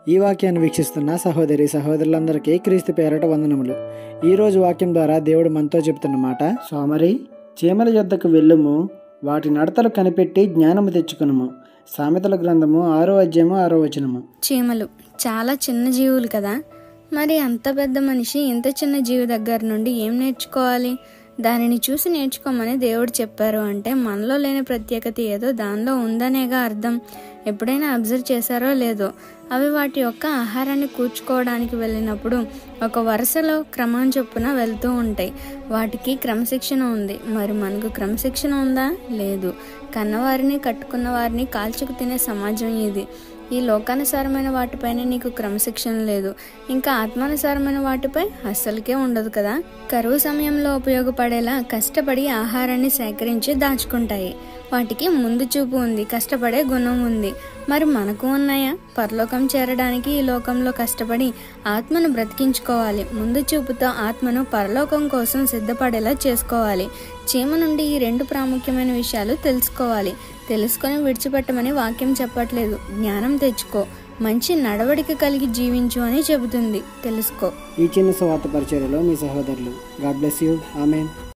ఈ వాక్యాన్ని వీక్షిస్తున్న సహోదరి సహోదరులందరికీ క్రీస్తు పేరట వందనములు ఈరోజు వాక్యం ద్వారా దేవుడు మనతో చెబుతున్న మాట సోమరి చీమల యొద్దకు వెళ్ళుము వాటి నడతలు కనిపెట్టి జ్ఞానము తెచ్చుకునుము సామెతల గ్రంథము ఆరో అధ్యాయము ఆరో వచనము చీమలు చాలా చిన్న జీవులు కదా మరి అంత పెద్ద మనిషి ఇంత చిన్న జీవి దగ్గర నుండి ఏం నేర్చుకోవాలి దానిని చూసి నేర్చుకోమని దేవుడు చెప్పారు అంటే మనలో లేని ప్రత్యేకత ఏదో దానిలో ఉందనేగా అర్థం ఎప్పుడైనా అబ్జర్వ్ చేశారో లేదో అవి వాటి యొక్క ఆహారాన్ని కూర్చుకోవడానికి వెళ్ళినప్పుడు ఒక వరుసలో క్రమం చొప్పున వెళ్తూ ఉంటాయి వాటికి క్రమశిక్షణ ఉంది మరి మనకు క్రమశిక్షణ ఉందా లేదు కన్నవారిని కట్టుకున్న వారిని కాల్చుకు తినే సమాజం ఇది ఈ లోకానుసారమైన వాటిపైన నీకు క్రమశిక్షణ లేదు ఇంకా ఆత్మానుసారమైన వాటిపై అస్సలకే ఉండదు కదా కరువు సమయంలో ఉపయోగపడేలా కష్టపడి ఆహారాన్ని సేకరించి దాచుకుంటాయి వాటికి ముందు చూపు ఉంది కష్టపడే గుణం ఉంది మరి మనకు ఉన్నాయా పరలోకం చేరడానికి ఈ లోకంలో కష్టపడి ఆత్మను బ్రతికించుకోవాలి ముందు చూపుతో ఆత్మను పరలోకం కోసం సిద్ధపడేలా చేసుకోవాలి చీమ నుండి ఈ రెండు ప్రాముఖ్యమైన విషయాలు తెలుసుకోవాలి తెలుసుకొని విడిచిపెట్టమని వాక్యం చెప్పట్లేదు జ్ఞానం తెచ్చుకో మంచి నడవడిక కలిగి జీవించు అని చెబుతుంది తెలుసుకో ఈ చిన్న స్వార్థ పరిచర్యలో మీ సహోదరులు గాడ్ బ్లెస్ యూ ఆమెన్